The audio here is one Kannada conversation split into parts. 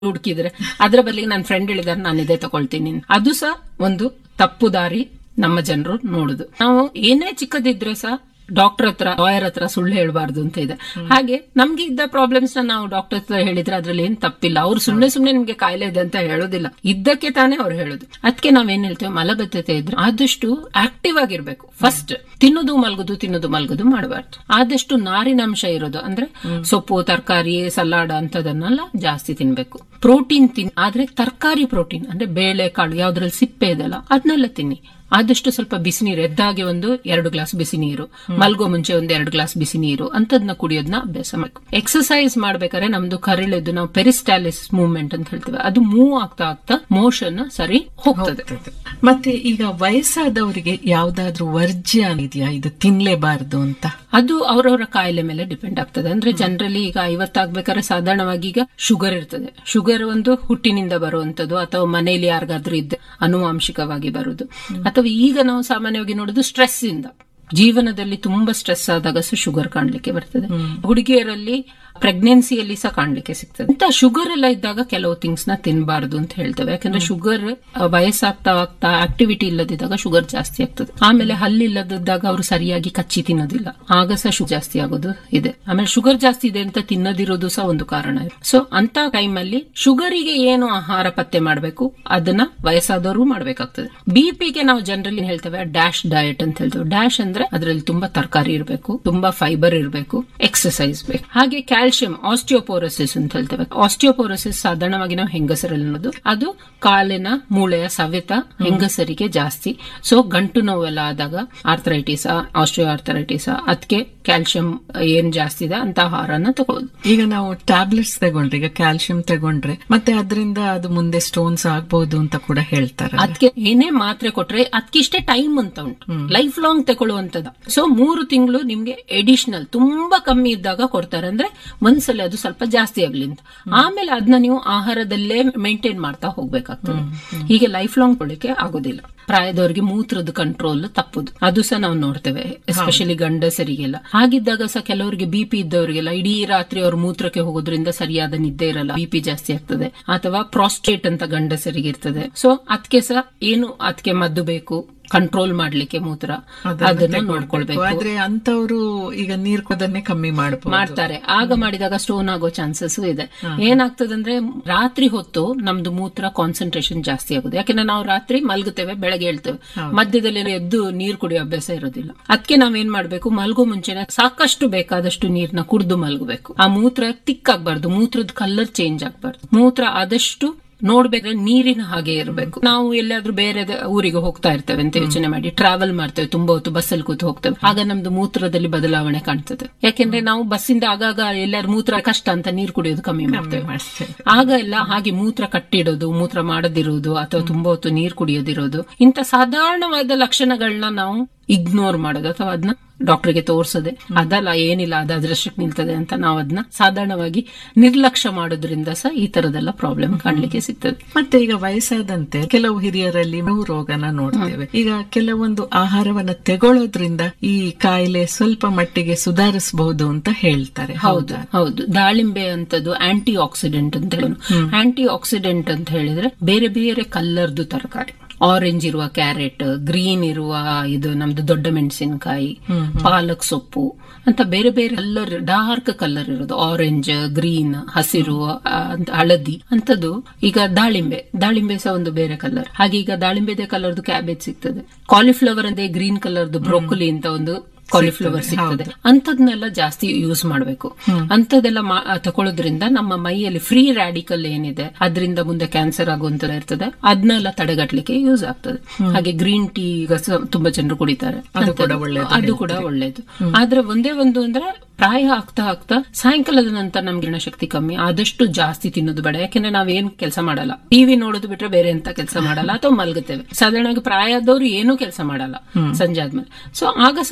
ಹುಡುಕಿದ್ರೆ ಅದರ ಬದಲಿಗೆ ನನ್ನ ಫ್ರೆಂಡ್ ಹೇಳಿದಾರೆ ನಾನು ಇದೇ ತಗೊಳ್ತೀನಿ ಅದು ಸಹ ಒಂದು ತಪ್ಪು ದಾರಿ ನಮ್ಮ ಜನರು ನೋಡುದು ನಾವು ಏನೇ ಚಿಕ್ಕದಿದ್ರೆ ಸಹ ಡಾಕ್ಟರ್ ಹತ್ರ ಲಾಯರ್ ಹತ್ರ ಸುಳ್ಳು ಹೇಳಬಾರ್ದು ಅಂತ ಇದೆ ಹಾಗೆ ನಮ್ಗೆ ಇದ್ದ ಪ್ರಾಬ್ಲಮ್ಸ್ ನ ನಾವು ಡಾಕ್ಟರ್ ಹತ್ರ ಹೇಳಿದ್ರೆ ಅದ್ರಲ್ಲಿ ಏನ್ ತಪ್ಪಿಲ್ಲ ಅವ್ರು ಸುಮ್ನೆ ಸುಮ್ನೆ ನಿಮ್ಗೆ ಕಾಯಿಲೆ ಇದೆ ಅಂತ ಹೇಳೋದಿಲ್ಲ ಇದ್ದಕ್ಕೆ ತಾನೇ ಅವ್ರು ಹೇಳೋದು ಅದಕ್ಕೆ ನಾವೇನ್ ಹೇಳ್ತೇವೆ ಮಲಬದ್ಧತೆ ಇದ್ರೆ ಆದಷ್ಟು ಆಕ್ಟಿವ್ ಆಗಿರ್ಬೇಕು ಫಸ್ಟ್ ತಿನ್ನೋದು ಮಲಗುದು ತಿನ್ನೋದು ಮಲಗುದು ಮಾಡಬಾರ್ದು ಆದಷ್ಟು ನಾರಿನಾಂಶ ಇರೋದು ಅಂದ್ರೆ ಸೊಪ್ಪು ತರಕಾರಿ ಸಲಾಡ್ ಅಂತದನ್ನೆಲ್ಲ ಜಾಸ್ತಿ ತಿನ್ಬೇಕು ಪ್ರೋಟೀನ್ ತಿನ್ ಆದ್ರೆ ತರಕಾರಿ ಪ್ರೋಟೀನ್ ಅಂದ್ರೆ ಬೇಳೆ ಕಾಳು ಯಾವ್ದ್ರಲ್ಲಿ ಸಿಪ್ಪೆ ಇದೆಲ್ಲ ಅದನ್ನೆಲ್ಲ ತಿನ್ನಿ ಆದಷ್ಟು ಸ್ವಲ್ಪ ಬಿಸಿ ನೀರು ಎದ್ದಾಗೆ ಒಂದು ಎರಡು ಗ್ಲಾಸ್ ಬಿಸಿ ನೀರು ಮಲ್ಗೋ ಮುಂಚೆ ಒಂದು ಎರಡು ಗ್ಲಾಸ್ ಬಿಸಿ ನೀರು ಅಂತದ್ನ ಕುಡಿಯೋದನ್ನ ಅಭ್ಯಾಸ ಮಾಡಬೇಕು ಎಕ್ಸಸೈಸ್ ಮಾಡ್ಬೇಕಾದ್ರೆ ನಮ್ದು ಕರಳಿದ್ದು ನಾವು ಪೆರಿಸ್ಟಾಲಿಸ್ ಮೂವ್ಮೆಂಟ್ ಅಂತ ಹೇಳ್ತೇವೆ ಅದು ಮೂವ್ ಆಗ್ತಾ ಆಗ್ತಾ ಮೋಷನ್ ಸರಿ ಹೋಗ್ತದೆ ಮತ್ತೆ ಈಗ ವಯಸ್ಸಾದವರಿಗೆ ಯಾವ್ದಾದ್ರೂ ವರ್ಜ್ಯ ಇದೆಯಾ ಇದು ತಿನ್ಲೇಬಾರದು ಅಂತ ಅದು ಅವರವರ ಕಾಯಿಲೆ ಮೇಲೆ ಡಿಪೆಂಡ್ ಆಗ್ತದೆ ಅಂದ್ರೆ ಜನರಲಿ ಈಗ ಐವತ್ತಾಗ್ಬೇಕಾದ್ರೆ ಸಾಧಾರಣವಾಗಿ ಈಗ ಶುಗರ್ ಇರ್ತದೆ ಶುಗರ್ ಒಂದು ಹುಟ್ಟಿನಿಂದ ಬರುವಂತದ್ದು ಅಥವಾ ಮನೆಯಲ್ಲಿ ಯಾರಿಗಾದ್ರೂ ಇದ್ದ ಅನುವಾಂಶಿಕವಾಗಿ ಬರುದು ಅಥವಾ ಈಗ ನಾವು ಸಾಮಾನ್ಯವಾಗಿ ನೋಡುದು ಸ್ಟ್ರೆಸ್ ಇಂದ ಜೀವನದಲ್ಲಿ ತುಂಬಾ ಸ್ಟ್ರೆಸ್ ಆದಾಗ ಸಹ ಶುಗರ್ ಕಾಣ್ಲಿಕ್ಕೆ ಬರ್ತದೆ ಹುಡುಗಿಯರಲ್ಲಿ ಪ್ರೆಗ್ನೆನ್ಸಿಯಲ್ಲಿ ಸಹ ಕಾಣ್ಲಿಕ್ಕೆ ಸಿಗ್ತದೆ ಅಂತ ಶುಗರ್ ಎಲ್ಲ ಇದ್ದಾಗ ಕೆಲವು ಥಿಂಗ್ಸ್ ನ ತಿನ್ನಬಾರದು ಅಂತ ಹೇಳ್ತೇವೆ ಯಾಕಂದ್ರೆ ಶುಗರ್ ವಯಸ್ಸಾಗ್ತಾ ಆಗ್ತಾ ಆಕ್ಟಿವಿಟಿ ಇಲ್ಲದಿದ್ದಾಗ ಶುಗರ್ ಜಾಸ್ತಿ ಆಗ್ತದೆ ಆಮೇಲೆ ಹಲ್ಲಿಲ್ಲದಿದ್ದಾಗ ಅವರು ಸರಿಯಾಗಿ ಕಚ್ಚಿ ತಿನ್ನೋದಿಲ್ಲ ಆಗ ಸಹ ಶುಗರ್ ಜಾಸ್ತಿ ಆಗೋದು ಇದೆ ಆಮೇಲೆ ಶುಗರ್ ಜಾಸ್ತಿ ಇದೆ ಅಂತ ತಿನ್ನದಿರೋದು ಸಹ ಒಂದು ಕಾರಣ ಸೊ ಅಂತ ಟೈಮಲ್ಲಿ ಶುಗರಿಗೆ ಏನು ಆಹಾರ ಪತ್ತೆ ಮಾಡಬೇಕು ಅದನ್ನ ವಯಸ್ಸಾದವರು ಮಾಡಬೇಕಾಗ್ತದೆ ಬಿಪಿಗೆ ನಾವು ಜನರಲಿ ಹೇಳ್ತೇವೆ ಡ್ಯಾಶ್ ಡಯಟ್ ಅಂತ ಹೇಳ್ತೇವೆ ಡ್ಯಾಶ್ ಅಂದ್ರೆ ಅದರಲ್ಲಿ ತುಂಬಾ ತರಕಾರಿ ಇರಬೇಕು ತುಂಬಾ ಫೈಬರ್ ಇರಬೇಕು ಎಕ್ಸಸೈಸ್ ಬೇಕು ಹಾಗೆ ಕ್ಯಾಲ್ಸಿಯಂ ಆಸ್ಟಿಯೋಪೋರೋಸಿಸ್ ಅಂತ ಹೇಳ್ತೇವೆ ಆಸ್ಟಿಯೋಪೋರೋಸಿಸ್ ಸಾಧಾರಣವಾಗಿ ನಾವು ಹೆಂಗಸರಲ್ಲಿ ಅನ್ನೋದು ಅದು ಕಾಲಿನ ಮೂಳೆಯ ಸವೆತ ಹೆಂಗಸರಿಗೆ ಜಾಸ್ತಿ ಸೊ ಗಂಟು ನೋವೆಲ್ಲ ಆದಾಗ ಆರ್ಥರೈಟಿಸ್ ಆಸ್ಟಿಯೋ ಆರ್ಥರೈಟಿಸ್ ಅದಕ್ಕೆ ಕ್ಯಾಲ್ಸಿಯಂ ಏನ್ ಜಾಸ್ತಿ ಇದೆ ಅಂತ ಆಹಾರನ ತಗೊಳ್ಳೋದು ಈಗ ನಾವು ಟ್ಯಾಬ್ಲೆಟ್ಸ್ ತಗೊಂಡ್ರೆ ಈಗ ಕ್ಯಾಲ್ಸಿಯಂ ತಗೊಂಡ್ರೆ ಮತ್ತೆ ಅದರಿಂದ ಅದು ಮುಂದೆ ಸ್ಟೋನ್ಸ್ ಆಗ್ಬಹುದು ಅಂತ ಕೂಡ ಹೇಳ್ತಾರೆ ಅದಕ್ಕೆ ಏನೇ ಮಾತ್ರೆ ಕೊಟ್ರೆ ಅದಕ್ಕೆ ಇಷ್ಟೇ ಟೈಮ್ ಅಂತ ಉಂಟು ಲೈಫ್ ಲಾಂಗ್ ತಗೊಳ್ಳುವಂತದ ಸೊ ಮೂರು ತಿಂಗಳು ನಿಮ್ಗೆ ಎಡಿಷನಲ್ ತುಂಬಾ ಕಮ್ಮಿ ಇದ್ದಾಗ ಕೊಡ್ತಾರೆ ಅಂದ್ರೆ ಒಂದ್ಸಲ ಅದು ಸ್ವಲ್ಪ ಜಾಸ್ತಿ ಆಗ್ಲಿ ಅಂತ ಆಮೇಲೆ ಅದನ್ನ ನೀವು ಆಹಾರದಲ್ಲೇ ಮೇಂಟೈನ್ ಮಾಡ್ತಾ ಹೋಗ್ಬೇಕಾಗ್ತದೆ ಹೀಗೆ ಲೈಫ್ ಲಾಂಗ್ ಕೊಡ್ಲಿಕ್ಕೆ ಆಗೋದಿಲ್ಲ ಪ್ರಾಯದವರಿಗೆ ಮೂತ್ರದ ಕಂಟ್ರೋಲ್ ತಪ್ಪುದು ಅದು ಸಹ ನಾವು ನೋಡ್ತೇವೆ ಎಸ್ಪೆಷಲಿ ಗಂಡಸರಿಗೆಲ್ಲ ಹಾಗಿದ್ದಾಗ ಸಹ ಕೆಲವರಿಗೆ ಬಿಪಿ ಇದ್ದವರಿಗೆಲ್ಲ ಇಡೀ ರಾತ್ರಿ ಅವ್ರ ಮೂತ್ರಕ್ಕೆ ಹೋಗೋದ್ರಿಂದ ಸರಿಯಾದ ನಿದ್ದೆ ಇರಲ್ಲ ಬಿಪಿ ಜಾಸ್ತಿ ಆಗ್ತದೆ ಅಥವಾ ಪ್ರಾಸ್ಟೇಟ್ ಅಂತ ಗಂಡಸರಿಗೆ ಇರ್ತದೆ ಸೊ ಅದಕ್ಕೆ ಸಹ ಏನು ಅದಕ್ಕೆ ಮದ್ದು ಬೇಕು ಕಂಟ್ರೋಲ್ ಮಾಡ್ಲಿಕ್ಕೆ ಮೂತ್ರ ಅದನ್ನ ನೋಡ್ಕೊಳ್ಬೇಕು ಆದ್ರೆ ಅಂತವರು ಈಗ ನೀರ್ ಕೊದನ್ನೇ ಕಮ್ಮಿ ಮಾಡಬಹುದು ಮಾಡ್ತಾರೆ ಆಗ ಮಾಡಿದಾಗ ಸ್ಟೋನ್ ಆಗೋ ಚಾನ್ಸಸ್ ಇದೆ ಏನಾಗ್ತದಂದ್ರೆ ರಾತ್ರಿ ಹೊತ್ತು ನಮ್ದು ಮೂತ್ರ ಕಾನ್ಸಂಟ್ರೇಷನ್ ಜಾಸ್ತಿ ಆಗುದು ಯಾಕಂದ್ರೆ ನಾವು ರಾತ್ರಿ ಮಲ್ಗುತ್ತೇವೆ ಬೆಳಗ್ಗೆ ಹೇಳ್ತೇವೆ ಮಧ್ಯದಲ್ಲಿ ಎದ್ದು ನೀರ್ ಕುಡಿಯೋ ಅಭ್ಯಾಸ ಇರೋದಿಲ್ಲ ಅದಕ್ಕೆ ನಾವೇನ್ ಮಾಡ್ಬೇಕು ಮಲ್ಗೋ ಮುಂಚೆನೆ ಸಾಕಷ್ಟು ಬೇಕಾದಷ್ಟು ನೀರ್ನ ಕುಡಿದು ಮಲ್ಗಬೇಕು ಆ ಮೂತ್ರ ತಿಕ್ಕಾಗ್ಬಾರ್ದು ಮೂತ್ರದ ಕಲರ್ ಚೇಂಜ್ ಆಗ್ಬಾರ್ದು ಮೂತ್ರ ಆದಷ್ಟು ನೋಡ್ಬೇಕಾದ್ರೆ ನೀರಿನ ಹಾಗೆ ಇರಬೇಕು ನಾವು ಎಲ್ಲಾದ್ರೂ ಬೇರೆ ಊರಿಗೆ ಹೋಗ್ತಾ ಇರ್ತೇವೆ ಅಂತ ಯೋಚನೆ ಮಾಡಿ ಟ್ರಾವೆಲ್ ಮಾಡ್ತೇವೆ ತುಂಬಾ ಹೊತ್ತು ಬಸ್ಸಲ್ಲಿ ಕೂತು ಹೋಗ್ತೇವೆ ಆಗ ನಮ್ದು ಮೂತ್ರದಲ್ಲಿ ಬದಲಾವಣೆ ಕಾಣ್ತದೆ ಯಾಕೆಂದ್ರೆ ನಾವು ಬಸ್ಸಿಂದ ಆಗಾಗ ಎಲ್ಲಾರು ಮೂತ್ರ ಕಷ್ಟ ಅಂತ ನೀರು ಕುಡಿಯೋದು ಕಮ್ಮಿ ಮಾಡ್ತೇವೆ ಮಾಡ್ತೇವೆ ಆಗ ಎಲ್ಲ ಹಾಗೆ ಮೂತ್ರ ಕಟ್ಟಿಡೋದು ಮೂತ್ರ ಮಾಡದಿರೋದು ಅಥವಾ ತುಂಬಾ ಹೊತ್ತು ನೀರು ಕುಡಿಯೋದಿರೋದು ಇಂಥ ಸಾಧಾರಣವಾದ ಲಕ್ಷಣಗಳನ್ನ ನಾವು ಇಗ್ನೋರ್ ಮಾಡೋದು ಅಥವಾ ಅದನ್ನ ಡಾಕ್ಟರ್ಗೆ ತೋರ್ಸದೆ ಅದಲ್ಲ ಏನಿಲ್ಲ ಅದು ಅದರಷ್ಟಕ್ಕೆ ನಿಲ್ತದೆ ಅಂತ ನಾವು ಅದನ್ನ ಸಾಧಾರಣವಾಗಿ ನಿರ್ಲಕ್ಷ್ಯ ಮಾಡೋದ್ರಿಂದ ಸಹ ಈ ತರದೆಲ್ಲ ಪ್ರಾಬ್ಲಮ್ ಕಾಣ್ಲಿಕ್ಕೆ ಸಿಗ್ತದೆ ಮತ್ತೆ ಈಗ ವಯಸ್ಸಾದಂತೆ ಕೆಲವು ಹಿರಿಯರಲ್ಲಿ ನೋವು ರೋಗನ ನೋಡ್ತೇವೆ ಈಗ ಕೆಲವೊಂದು ಆಹಾರವನ್ನ ತಗೊಳ್ಳೋದ್ರಿಂದ ಈ ಕಾಯಿಲೆ ಸ್ವಲ್ಪ ಮಟ್ಟಿಗೆ ಸುಧಾರಿಸಬಹುದು ಅಂತ ಹೇಳ್ತಾರೆ ಹೌದು ಹೌದು ದಾಳಿಂಬೆ ಅಂತದ್ದು ಆಂಟಿ ಆಕ್ಸಿಡೆಂಟ್ ಅಂತ ಹೇಳೋಣ ಆಂಟಿ ಆಕ್ಸಿಡೆಂಟ್ ಅಂತ ಹೇಳಿದ್ರೆ ಬೇರೆ ಬೇರೆ ಕಲ್ಲರ್ದು ತರಕಾರಿ ಆರೆಂಜ್ ಇರುವ ಕ್ಯಾರೆಟ್ ಗ್ರೀನ್ ಇರುವ ಇದು ನಮ್ದು ದೊಡ್ಡ ಮೆಣಸಿನಕಾಯಿ ಪಾಲಕ್ ಸೊಪ್ಪು ಅಂತ ಬೇರೆ ಬೇರೆ ಕಲರ್ ಡಾರ್ಕ್ ಕಲರ್ ಇರೋದು ಆರೆಂಜ್ ಗ್ರೀನ್ ಹಸಿರು ಆ, ಅಂತ ಹಳದಿ ಅಂತದ್ದು ಈಗ ದಾಳಿಂಬೆ ದಾಳಿಂಬೆ ಸಹ ಒಂದು ಬೇರೆ ಕಲರ್ ಹಾಗೆ ಈಗ ದಾಳಿಂಬೆದೆ ಕಲರ್ದು ಕ್ಯಾಬೇಜ್ ಸಿಗ್ತದೆ ಕಾಲಿಫ್ಲವರ್ ಅಂದ್ರೆ ಗ್ರೀನ್ ಕಲರ್ದು ಬ್ರೋಕೊಲಿ ಅಂತ ಒಂದು ಕಾಲಿಫ್ಲವರ್ ಸಿಗ್ತದೆ ಅಂತದ್ನೆಲ್ಲ ಜಾಸ್ತಿ ಯೂಸ್ ಮಾಡಬೇಕು ಅಂತದೆಲ್ಲ ಮಾ- ತಗೊಳ್ಳೋದ್ರಿಂದ ನಮ್ಮ ಮೈಯಲ್ಲಿ ಫ್ರೀ ರ್ಯಾಡಿಕಲ್ ಏನಿದೆ ಅದರಿಂದ ಮುಂದೆ ಕ್ಯಾನ್ಸರ್ ಆಗುವಂತ ಇರ್ತದೆ ಅದನ್ನೆಲ್ಲ ತಡೆಗಟ್ಟಲಿಕ್ಕೆ ಯೂಸ್ ಆಗ್ತದೆ ಹಾಗೆ ಗ್ರೀನ್ ಟೀ ಈಗ ಸ- ತುಂಬಾ ಜನರು ಕುಡಿತಾರೆ ಅದು ಕೂಡ ಅಂತದ್ದು- ಒಳ್ಳೇದು ಅದು ಕೂಡ ಒಳ್ಳೇದು ಆದ್ರೆ ಒಂದೇ ಒಂದು ಅಂದ್ರೆ ಪ್ರಾಯ ಆಗ್ತಾ ಆಗ್ತಾ ಸಾಯಂಕಾಲದ ನಂತರ ನಮ್ಗೆ ಶಕ್ತಿ ಕಮ್ಮಿ ಆದಷ್ಟು ಜಾಸ್ತಿ ತಿನ್ನೋದು ಬೇಡ ಯಾಕಂದ್ರೆ ನಾವೇನ್ ಕೆಲಸ ಮಾಡಲ್ಲ ಟಿವಿ ನೋಡೋದು ಬಿಟ್ರೆ ಬೇರೆ ಎಂತ ಕೆಲಸ ಮಾಡಲ್ಲ ಅಥವಾ ಮಲ್ಗುತ್ತೇವೆ ಸಾಧಾರಣವಾಗಿ ಪ್ರಾಯದವರು ಏನೂ ಕೆಲಸ ಮಾಡಲ್ಲ ಸಂಜೆ ಆದ್ಮೇಲೆ ಸೊ ಆಗ ಸ್ವಲ್ಪ ಕಡಿಮೆ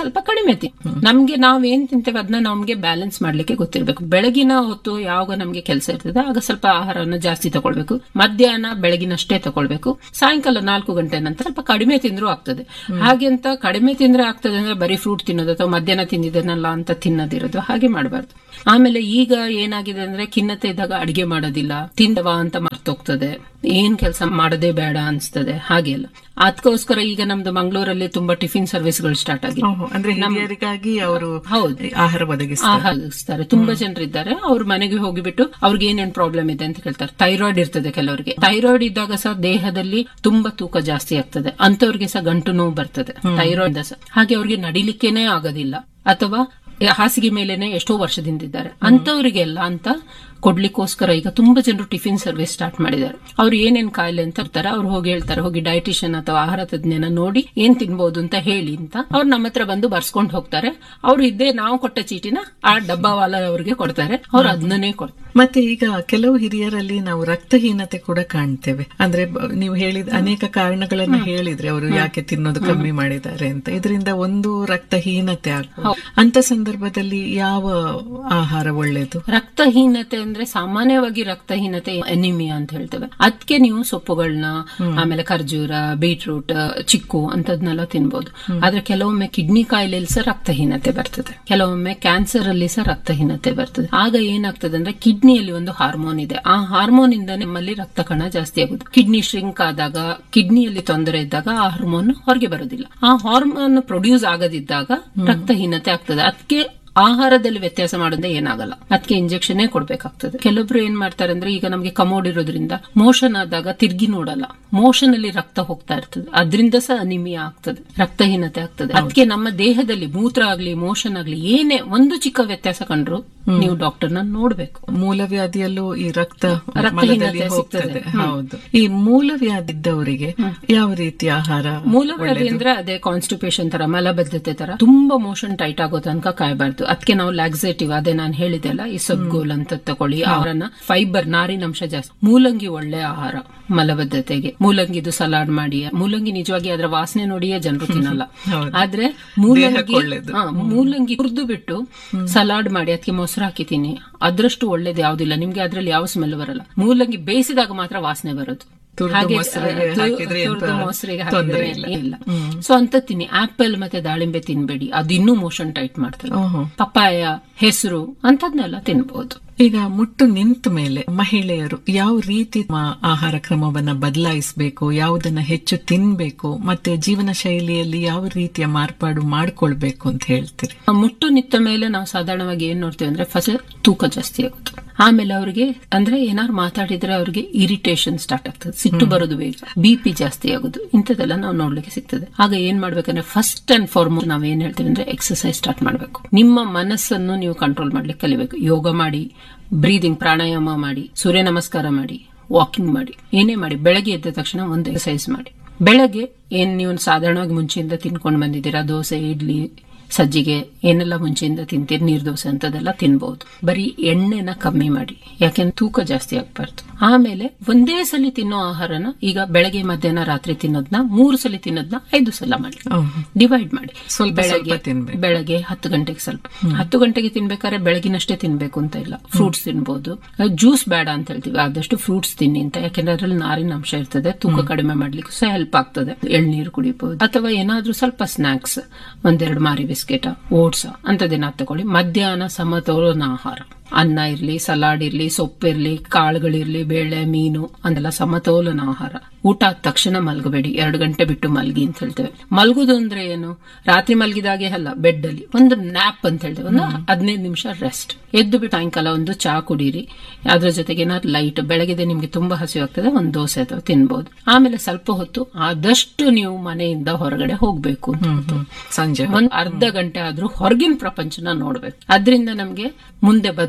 ಕಡಿಮೆ ತಿನ್ ನಮ್ಗೆ ನಾವ್ ಏನ್ ತಿಂತೇವೆ ಅದನ್ನ ನಮ್ಗೆ ಬ್ಯಾಲೆನ್ಸ್ ಮಾಡ್ಲಿಕ್ಕೆ ಗೊತ್ತಿರ್ಬೇಕು ಬೆಳಗಿನ ಹೊತ್ತು ಯಾವಾಗ ನಮ್ಗೆ ಕೆಲಸ ಇರ್ತದೆ ಆಗ ಸ್ವಲ್ಪ ಆಹಾರವನ್ನು ಜಾಸ್ತಿ ತಗೊಳ್ಬೇಕು ಮಧ್ಯಾಹ್ನ ಬೆಳಗಿನಷ್ಟೇ ತಗೊಳ್ಬೇಕು ಸಾಯಂಕಾಲ ನಾಲ್ಕು ಗಂಟೆ ನಂತರ ಸ್ವಲ್ಪ ಕಡಿಮೆ ತಿಂದ್ರೂ ಆಗ್ತದೆ ಹಾಗೆ ಅಂತ ಕಡಿಮೆ ತಿಂದ್ರೆ ಆಗ್ತದೆ ಅಂದ್ರೆ ಬರೀ ಫ್ರೂಟ್ ತಿನ್ನೋದು ಅಥವಾ ಮಧ್ಯಾಹ್ನ ತಿಂದಿದ್ದನಲ್ಲ ಅಂತ ತಿನ್ನೋದಿರೋದು ಹಾಗೆ ಮಾಡಬಾರ್ದು ಆಮೇಲೆ ಈಗ ಏನಾಗಿದೆ ಅಂದ್ರೆ ಖಿನ್ನತೆ ಇದ್ದಾಗ ಅಡಿಗೆ ಮಾಡೋದಿಲ್ಲ ತಿಂದವಾ ಅಂತ ಮರ್ತೋಗ್ತದೆ ಏನ್ ಕೆಲಸ ಮಾಡದೇ ಬೇಡ ಅನ್ಸ್ತದೆ ಹಾಗೆ ಅಲ್ಲ ಅದಕ್ಕೋಸ್ಕರ ಈಗ ನಮ್ದು ಮಂಗಳೂರಲ್ಲಿ ತುಂಬಾ ಟಿಫಿನ್ ಸರ್ವಿಸ್ಗಳು ಸ್ಟಾರ್ಟ್ ಆಗಿದೆ ಓಹೋ, ಅಂದ್ರೆ ಹಿರಿಯರಿಗಾಗಿ ಅವರು ಹೌದು ಆಹಾರ ಒದಗಿಸ್ತಾರೆ ಹಾಗಿಸ್ತಾರೆ ತುಂಬಾ ಜನರಿದ್ದಾರೆ ಅವ್ರ ಮನೆಗೆ ಹೋಗಿಬಿಟ್ಟು ಅವ್ರಿಗೆ ಏನೇನ್ ಪ್ರಾಬ್ಲಮ್ ಇದೆ ಅಂತ ಕೇಳ್ತಾರೆ ಥೈರಾಯ್ಡ್ ಇರ್ತದೆ ಕೆಲವರಿಗೆ ಥೈರಾಯ್ಡ್ ಇದ್ದಾಗ ಸಹ ದೇಹದಲ್ಲಿ ತುಂಬಾ ತೂಕ ಜಾಸ್ತಿ ಆಗ್ತದೆ ಅಂತವ್ರಿಗೆ ಸಹ ಗಂಟು ನೋವು ಬರ್ತದೆ ಥೈರಾಯ್ಡ್ ಸಹ ಹಾಗೆ ಅವ್ರಿಗೆ ನಡಿಲಿಕ್ಕೇನೆ ಆಗೋದಿಲ್ಲ ಅಥವಾ ಹಾಸಿಗೆ ಮೇಲೆನೆ ಎಷ್ಟೋ ವರ್ಷದಿಂದ ಇದ್ದಾರೆ ಅಂತವರಿಗೆಲ್ಲ ಅಂತ ಕೊಡ್ಲಿಕ್ಕೋಸ್ಕರ ಈಗ ತುಂಬಾ ಜನರು ಟಿಫಿನ್ ಸರ್ವಿಸ್ ಸ್ಟಾರ್ಟ್ ಮಾಡಿದ್ದಾರೆ ಅವ್ರು ಏನೇನ್ ಕಾಯಿಲೆ ಅಂತ ಇರ್ತಾರೆ ಅವ್ರು ಹೋಗಿ ಹೇಳ್ತಾರೆ ಹೋಗಿ ಡೈಟಿಷಿಯನ್ ಅಥವಾ ಆಹಾರ ತಜ್ಞನ ನೋಡಿ ಏನ್ ತಿನ್ಬೋದು ಅಂತ ಹೇಳಿ ಅಂತ ಅವ್ರು ನಮ್ಮ ಹತ್ರ ಬಂದು ಬರ್ಸ್ಕೊಂಡು ಹೋಗ್ತಾರೆ ಅವ್ರು ಇದ್ದೇ ನಾವು ಕೊಟ್ಟ ಚೀಟಿನ ಆ ಡಬ್ಬವಾಲ ಅವ್ರಿಗೆ ಕೊಡ್ತಾರೆ ಅವ್ರು ಅದನ್ನೇ ಕೊಡ್ತಾರೆ ಮತ್ತೆ ಈಗ ಕೆಲವು ಹಿರಿಯರಲ್ಲಿ ನಾವು ರಕ್ತಹೀನತೆ ಕೂಡ ಕಾಣ್ತೇವೆ ಅಂದ್ರೆ ಬ- ನೀವು ಹೇಳಿದ ಅನೇಕ ಕಾರಣಗಳನ್ನ ಹೇಳಿದ್ರೆ ಅವರು ಯಾಕೆ ತಿನ್ನೋದು ಕಮ್ಮಿ ಮಾಡಿದ್ದಾರೆ ಅಂತ ಇದರಿಂದ ಒಂದು ರಕ್ತಹೀನತೆ ಆಗ್ಬೋದು ಅಂತ ಸಂದರ್ಭದಲ್ಲಿ ಯಾವ ಆಹಾರ ಒಳ್ಳೇದು ರಕ್ತಹೀನತೆ ಅಂದ್ರೆ ಸಾಮಾನ್ಯವಾಗಿ ರಕ್ತಹೀನತೆ ಎನಿಮಿಯಾ ಅಂತ ಹೇಳ್ತೇವೆ ಅದಕ್ಕೆ ನೀವು ಸೊಪ್ಪುಗಳನ್ನ ಆಮೇಲೆ ಖರ್ಜೂರ ಬೀಟ್ರೂಟ್ ಚಿಕ್ಕು ಅಂತದ್ನೆಲ್ಲ ತಿನ್ಬೋದು ಆದ್ರೆ ಕೆಲವೊಮ್ಮೆ ಕಿಡ್ನಿ ಕಾಯಿಲೆಯಲ್ಲಿ ಸಹ ರಕ್ತಹೀನತೆ ಬರ್ತದೆ ಕೆಲವೊಮ್ಮೆ ಕ್ಯಾನ್ಸರ್ ಅಲ್ಲಿ ಸಹ ರಕ್ತಹೀನತೆ ಬರ್ತದೆ ಆಗ ಏನಾಗ್ತದೆ ಅಂದ್ರೆ ಕಿಡ್ನಿಯಲ್ಲಿ ಒಂದು ಹಾರ್ಮೋನ್ ಇದೆ ಆ ಹಾರ್ಮೋನ್ ಇಂದ ನಮ್ಮಲ್ಲಿ ರಕ್ತ ಕಣ ಜಾಸ್ತಿ ಆಗುದು ಕಿಡ್ನಿ ಶ್ರಿಂಕ್ ಆದಾಗ ಕಿಡ್ನಿಯಲ್ಲಿ ತೊಂದರೆ ಇದ್ದಾಗ ಆ ಹಾರ್ಮೋನ್ ಹೊರಗೆ ಬರೋದಿಲ್ಲ ಆ ಹಾರ್ಮೋನ್ ಪ್ರೊಡ್ಯೂಸ್ ಆಗದಿದ್ದಾಗ ರಕ್ತಹೀನತೆ ಆಗ್ತದೆ ಅದಕ್ಕೆ ಆಹಾರದಲ್ಲಿ ವ್ಯತ್ಯಾಸ ಮಾಡೋದ್ರೆ ಏನಾಗಲ್ಲ ಅದಕ್ಕೆ ಇಂಜೆಕ್ಷನ್ ಕೊಡ್ಬೇಕಾಗ್ತದೆ ಕೆಲವೊಬ್ರು ಏನ್ ಮಾಡ್ತಾರೆ ಅಂದ್ರೆ ಈಗ ನಮಗೆ ಕಮೋಡ್ ಇರೋದ್ರಿಂದ ಮೋಷನ್ ಆದಾಗ ತಿರ್ಗಿ ನೋಡಲ್ಲ ಮೋಷನ್ ಅಲ್ಲಿ ರಕ್ತ ಹೋಗ್ತಾ ಇರ್ತದೆ ಅದರಿಂದ ಸಹ ಅನಿಮಿಯಾ ಆಗ್ತದೆ ರಕ್ತಹೀನತೆ ಆಗ್ತದೆ ಅದಕ್ಕೆ ನಮ್ಮ ದೇಹದಲ್ಲಿ ಮೂತ್ರ ಆಗ್ಲಿ ಮೋಷನ್ ಆಗ್ಲಿ ಏನೇ ಒಂದು ಚಿಕ್ಕ ವ್ಯತ್ಯಾಸ ಕಂಡ್ರು ನೀವು ಡಾಕ್ಟರ್ನ ನೋಡ್ಬೇಕು ಮೂಲವ್ಯಾಧಿಯಲ್ಲೂ ಈ ರಕ್ತ ರಕ್ತಹೀನತೆ ಮಲದಲ್ಲಿ ಹೋಗ್ತದೆ ಸಿಗ್ತದೆ. ಹೌದು ಈ ಮೂಲವ್ಯಾಧಿ ಇದ್ದವರಿಗೆ ಯಾವ ರೀತಿ ಆಹಾರ ಮೂಲವ್ಯಾಧಿ ಅಂದ್ರೆ ಅದೇ ಕಾನ್ಸ್ಟಿಪೇಷನ್ ತರ ಮಲಬದ್ಧತೆ ತರ ತುಂಬಾ ಮೋಷನ್ ಟೈಟ್ ಆಗೋ ತನಕ ಕಾಯಬಾರ್ದು ಅದಕ್ಕೆ ನಾವು ಲ್ಯಾಕ್ಸೇಟಿವ್ ಅದೇ ನಾನು ಹೇಳಿದೆಲ್ಲ ಈ ಸಬ್ಗೋಲ್ ಅಂತ ತಕೊಳ್ಳಿ ಅವರನ್ನ ಫೈಬರ್ ನಾರಿನಂಶ ಜಾಸ್ತಿ ಮೂಲಂಗಿ ಒಳ್ಳೆ ಆಹಾರ ಮಲಬದ್ಧತೆಗೆ ಮೂಲಂಗಿದು ಸಲಾಡ್ ಮಾಡಿ ಮೂಲಂಗಿ ನಿಜವಾಗಿ ಅದರ ವಾಸನೆ ನೋಡಿಯೇ ಜನರು ತಿನ್ನಲ್ಲ ಹೌದು. ಆದ್ರೆ ಮೂಲಂಗಿ ದೇಹಕ್ಕೆ ಒಳ್ಳೇದು. ಹಾ, ಮೂಲಂಗಿ ಹುರಿದು ಬಿಟ್ಟು ಸಲಾಡ್ ಮಾಡಿ ಅದಕ್ಕೆ ಮೊಸರು ಹಾಕಿ ತಿನ್ನಿ ಅದ್ರಷ್ಟು ಒಳ್ಳೇದು ಯಾವ್ದಿಲ್ಲ ನಿಮ್ಗೆ ಅದ್ರಲ್ಲಿ ಯಾವ ಸ್ಮೆಲ್ ಬರಲ್ಲ ಮೂಲಂಗಿ ಬೇಯಿಸಿದಾಗ ಮಾತ್ರ ವಾಸನೆ ಬರೋದು ತುರ್ದು ಹಾಗೆ ಮೊಸರಿಗೆ ತು- ಹಾಕಿದ್ರೆ ಎಂತ ತುರ್ದು ಮೊಸರಿಗೆ ತೊಂದ್ರೆ ಹಾಕಿದ್ರೆ ಇಲ್ಲ. ಇಲ್ಲ ಸೊ ಅಂತ ತಿನ್ನಿ ಆಪಲ್ ಮತ್ತೆ ದಾಳಿಂಬೆ ತಿನ್ಬೇಡಿ ಅದು ಇನ್ನೂ ಮೋಷನ್ ಟೈಟ್ ಮಾಡ್ತದೆ ಓಹೋ ಪಪ್ಪಾಯ ಹೆಸರು ಅಂತದ್ನೆಲ್ಲ ತಿನ್ಬಹುದು ಈಗ ಮುಟ್ಟು ನಿಂತ ಮೇಲೆ ಮಹಿಳೆಯರು ಯಾವ ರೀತಿ ತಮ್ಮ ಆಹಾರ ಕ್ರಮವನ್ನ ಬದಲಾಯಿಸಬೇಕು ಯಾವುದನ್ನ ಹೆಚ್ಚು ತಿನ್ಬೇಕು ಮತ್ತೆ ಜೀವನ ಶೈಲಿಯಲ್ಲಿ ಯಾವ ರೀತಿಯ ಮಾರ್ಪಾಡು ಮಾಡ್ಕೊಳ್ಬೇಕು ಅಂತ ಹೇಳ್ತೀರಿ ಆ ಮುಟ್ಟು ನಿತ್ತ ಮೇಲೆ ನಾವು ಸಾಧಾರಣವಾಗಿ ಏನ್ ನೋಡ್ತೀವಿ ಅಂದ್ರೆ ಫಸ್ಟ್ ತೂಕ ಜಾಸ್ತಿ ಆಗುತ್ತೆ ಆಮೇಲೆ ಅವರಿಗೆ ಅಂದ್ರೆ ಏನಾದ್ರು ಮಾತಾಡಿದ್ರೆ ಅವ್ರಿಗೆ ಇರಿಟೇಷನ್ ಸ್ಟಾರ್ಟ್ ಆಗ್ತದೆ ಸಿಟ್ಟು ಬರೋದು ಬೇಗ ಬಿ ಪಿ ಜಾಸ್ತಿ ಆಗೋದು ಇಂಥದ್ದೆಲ್ಲ ನಾವು ನೋಡ್ಲಿಕ್ಕೆ ಸಿಗ್ತದೆ ಆಗ ಏನ್ ಮಾಡ್ಬೇಕಂದ್ರೆ ಫಸ್ಟ್ ಅಂಡ್ ಫಾರ್ಮೋಸ್ಟ್ ನಾವ್ ಏನ್ ಹೇಳ್ತೀವಿ ಅಂದ್ರೆ ಎಕ್ಸರ್ಸೈಸ್ ಸ್ಟಾರ್ಟ್ ಮಾಡಬೇಕು ನಿಮ್ಮ ಮನಸ್ಸನ್ನು ನೀವು ಕಂಟ್ರೋಲ್ ಮಾಡ್ಲಿಕ್ಕೆ ಕಲಿಬೇಕು ಯೋಗ ಮಾಡಿ ಬ್ರೀದಿಂಗ್ ಪ್ರಾಣಾಯಾಮ ಮಾಡಿ ಸೂರ್ಯ ನಮಸ್ಕಾರ ಮಾಡಿ ವಾಕಿಂಗ್ ಮಾಡಿ ಏನೇ ಮಾಡಿ ಬೆಳಗ್ಗೆ ಎದ್ದ ತಕ್ಷಣ ಒಂದು ಎಕ್ಸರ್ಸೈಸ್ ಮಾಡಿ ಬೆಳಗ್ಗೆ ಏನ್ ನೀವು ಸಾಧಾರಣವಾಗಿ ಮುಂಚೆಯಿಂದ ತಿನ್ಕೊಂಡು ಬಂದಿದ್ದೀರಾ ದೋಸೆ ಇಡ್ಲಿ ಸಜ್ಜಿಗೆ ಏನೆಲ್ಲ ಮುಂಚೆಯಿಂದ ತಿಂತೀರಿ ನೀರ್ ದೋಸೆ ಅಂತದೆಲ್ಲ ತಿನ್ಬಹುದು ಬರೀ ಎಣ್ಣೆನ ಕಮ್ಮಿ ಮಾಡಿ ಯಾಕೆಂದ್ರೆ ತೂಕ ಜಾಸ್ತಿ ಆಗ್ಬಾರ್ದು ಆಮೇಲೆ ಒಂದೇ ಸಲ ತಿನ್ನೋ ಆಹಾರನ ಈಗ ಬೆಳಗ್ಗೆ ಮಧ್ಯಾಹ್ನ ರಾತ್ರಿ ತಿನ್ನೋದನ್ನ ಮೂರು ಸಲ ತಿನ್ನೋದನ್ನ ಐದು ಸಲ ಮಾಡಿ ಓಹೋ. ಡಿವೈಡ್ ಮಾಡಿ ಸ್ವಲ್ಪ ಬೆಳಗ್ಗೆ ಸ್ವಲ್ಪ ತಿನ್ಬೇಕು. ಬೆಳಗ್ಗೆ ಹತ್ತು ಗಂಟೆಗೆ ಸ್ವಲ್ಪ ಹತ್ತು ಗಂಟೆಗೆ ತಿನ್ಬೇಕಾದ್ರೆ ಬೆಳಗಿನಷ್ಟೇ ತಿನ್ಬೇಕು ಅಂತ ಇಲ್ಲ ಫ್ರೂಟ್ಸ್ ತಿನ್ಬಹುದು ಜ್ಯೂಸ್ ಬೇಡ ಅಂತ ಹೇಳ್ತೀವಿ ಆದಷ್ಟು ಫ್ರೂಟ್ಸ್ ತಿನ್ನಿ ಅಂತ ಯಾಕೆಂದ್ರೆ ಅದ್ರಲ್ಲಿ ನಾರಿನ ಅಂಶ ಇರ್ತದೆ ತೂಕ ಕಡಿಮೆ ಮಾಡ್ಲಿಕ್ಕೂ ಸಹ ಹೆಲ್ಪ್ ಆಗ್ತದೆ ಎಳ್ನೀರು ಕುಡಿಬಹುದು ಅಥವಾ ಏನಾದ್ರೂ ಸ್ವಲ್ಪ ಸ್ನಾಕ್ಸ್ ಒಂದೆರಡು ಮಾರಿ ಬಿಸ್ಕೆಟ ಓಟ್ಸ್ ಅಂತದೇನಾದ್ರು ತಗೊಳ್ಳಿ ಮಧ್ಯಾಹ್ನ ಸಮತೋಲನ ಆಹಾರ ಅನ್ನ ಇರ್ಲಿ ಸಲಾಡ್ ಇರ್ಲಿ ಸೊಪ್ಪಿರ್ಲಿ ಕಾಳುಗಳಿರ್ಲಿ ಬೇಳೆ ಮೀನು ಅಂದೆಲ್ಲ ಸಮತೋಲನ ಆಹಾರ ಊಟ ಆದ ತಕ್ಷಣ ಮಲ್ಗಬೇಡಿ ಎರಡು ಗಂಟೆ ಬಿಟ್ಟು ಮಲ್ಗಿ ಅಂತ ಹೇಳ್ತೇವೆ ಮಲ್ಗುದು ಅಂದ್ರೆ ಏನು ರಾತ್ರಿ ಮಲ್ಗಿದಾಗೆ ಅಲ್ಲ ಬೆಡ್ ಅಲ್ಲಿ ಒಂದು ನ್ಯಾಪ್ ಅಂತ ಹೇಳ್ತೇವೆ ಒಂದು ಹದಿನೈದು ನಿಮಿಷ ರೆಸ್ಟ್ ಎದ್ದು ಬಿಟ್ಟು ಸಾಯಂಕಾಲ ಒಂದು ಚಾ ಕುಡೀರಿ ಅದ್ರ ಜೊತೆಗೆ ಏನಾದ್ರು ಲೈಟ್ ಬೆಳಗ್ಗೆ ನಿಮ್ಗೆ ತುಂಬಾ ಹಸಿವಾಗ್ತದೆ ಒಂದು ದೋಸೆ ಅಥವಾ ತಿನ್ಬಹುದು ಆಮೇಲೆ ಸ್ವಲ್ಪ ಹೊತ್ತು ಆದಷ್ಟು ನೀವು ಮನೆಯಿಂದ ಹೊರಗಡೆ ಹೋಗ್ಬೇಕು ಅಂತ ಹ್ಮ್, ಹ್ಮ್. ಸಂಜೆ ಒಂದ್ ಅರ್ಧ ಗಂಟೆ ಆದ್ರೂ ಹೊರಗಿನ ಪ್ರಪಂಚನ ನೋಡ್ಬೇಕು ಅದರಿಂದ ನಮ್ಗೆ ಮುಂದೆ ಬದುಕ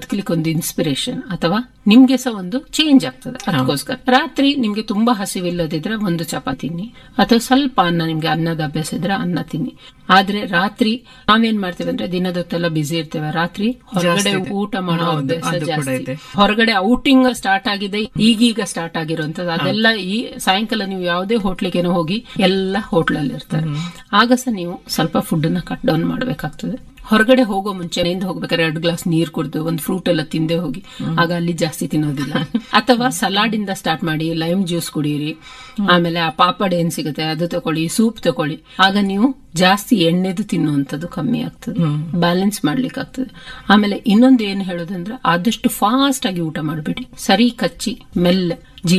ಬದುಕಲಿಕ್ಕೆ ಒಂದು ಇನ್ಸ್ಪಿರೇಷನ್ ಅಥವಾ ನಿಮ್ಗೆ ಸಹ ಒಂದು ಚೇಂಜ್ ಆಗ್ತದೆ ಅದಕ್ಕೋಸ್ಕರ ರಾತ್ರಿ ನಿಮ್ಗೆ ತುಂಬಾ ಹಸಿವಿಲ್ಲದಿದ್ರೆ ಒಂದು ಚಪಾತಿ ತಿನ್ನಿ ಅಥವಾ ಸ್ವಲ್ಪ ಅನ್ನ ನಿಮ್ಗೆ ಅನ್ನದ ಅಭ್ಯಾಸ ಇದ್ರೆ ಅನ್ನ ತಿನ್ನಿ ಆದ್ರೆ ರಾತ್ರಿ ನಾವೇನ್ ಮಾಡ್ತೇವೆ ಅಂದ್ರೆ ದಿನದೊತ್ತೆಲ್ಲ ಬಿಸಿ ಇರ್ತೇವೆ ರಾತ್ರಿ ಹೊರಗಡೆ ಇದೆ. ಊಟ ಮಾಡೋ ಹೌದು, ಅಭ್ಯಾಸ ಅದು ಕೂಡ ಜಾಸ್ತಿ ಇದೆ. ಹೊರಗಡೆ ಔಟಿಂಗ್ ಸ್ಟಾರ್ಟ್ ಆಗಿದೆ ಈಗೀಗ ಸ್ಟಾರ್ಟ್ ಆಗಿರುವಂತದ್ದು ಅದೆಲ್ಲ ಈ ಸಾಯಂಕಾಲ ನೀವು ಯಾವುದೇ ಹೋಟ್ಲಿಗೇನೋ ಹೋಗಿ ಎಲ್ಲ ಹೋಟ್ಲಲ್ಲಿ ಇರ್ತಾರೆ ಆಗ ಸಹ ನೀವು ಸ್ವಲ್ಪ ಫುಡ್ ನ ಕಟ್ ಡೌನ್ ಮಾಡಬೇಕಾಗ್ತದೆ ಹೊರಗಡೆ ಹೋಗೋ ಮುಂಚೆ ನಿಂದ ಹೋಗ್ಬೇಕಾದ್ರೆ ಎರಡು ಗ್ಲಾಸ್ ನೀರ್ ಕುಡಿದು ಒಂದು ಫ್ರೂಟ್ ಎಲ್ಲ ತಿಂದೆ ಹೋಗಿ ಆಗ ಅಲ್ಲಿ ಜಾಸ್ತಿ ತಿನ್ನೋದಿಲ್ಲ ಅಥವಾ ಸಲಾಡ್ ಇಂದ ಸ್ಟಾರ್ಟ್ ಮಾಡಿ ಲೈಮ್ ಜ್ಯೂಸ್ ಕುಡೀರಿ ಆಮೇಲೆ ಆ ಪಾಪಡ್ ಏನ್ ಸಿಗುತ್ತೆ ಅದು ತಗೊಳ್ಳಿ ಸೂಪ್ ತಗೊಳ್ಳಿ ಆಗ ನೀವು ಜಾಸ್ತಿ ಎಣ್ಣೆದು ತಿನ್ನುವಂಥದ್ದು ಕಮ್ಮಿ ಆಗ್ತದೆ ಬ್ಯಾಲೆನ್ಸ್ ಮಾಡ್ಲಿಕ್ಕೆ ಆಗ್ತದೆ ಆಮೇಲೆ ಇನ್ನೊಂದು ಏನು ಹೇಳೋದಂದ್ರೆ ಆದಷ್ಟು ಫಾಸ್ಟ್ ಆಗಿ ಊಟ ಮಾಡಬೇಡಿ ಸರಿ ಕಚ್ಚಿ ಮೆಲ್ಲೆ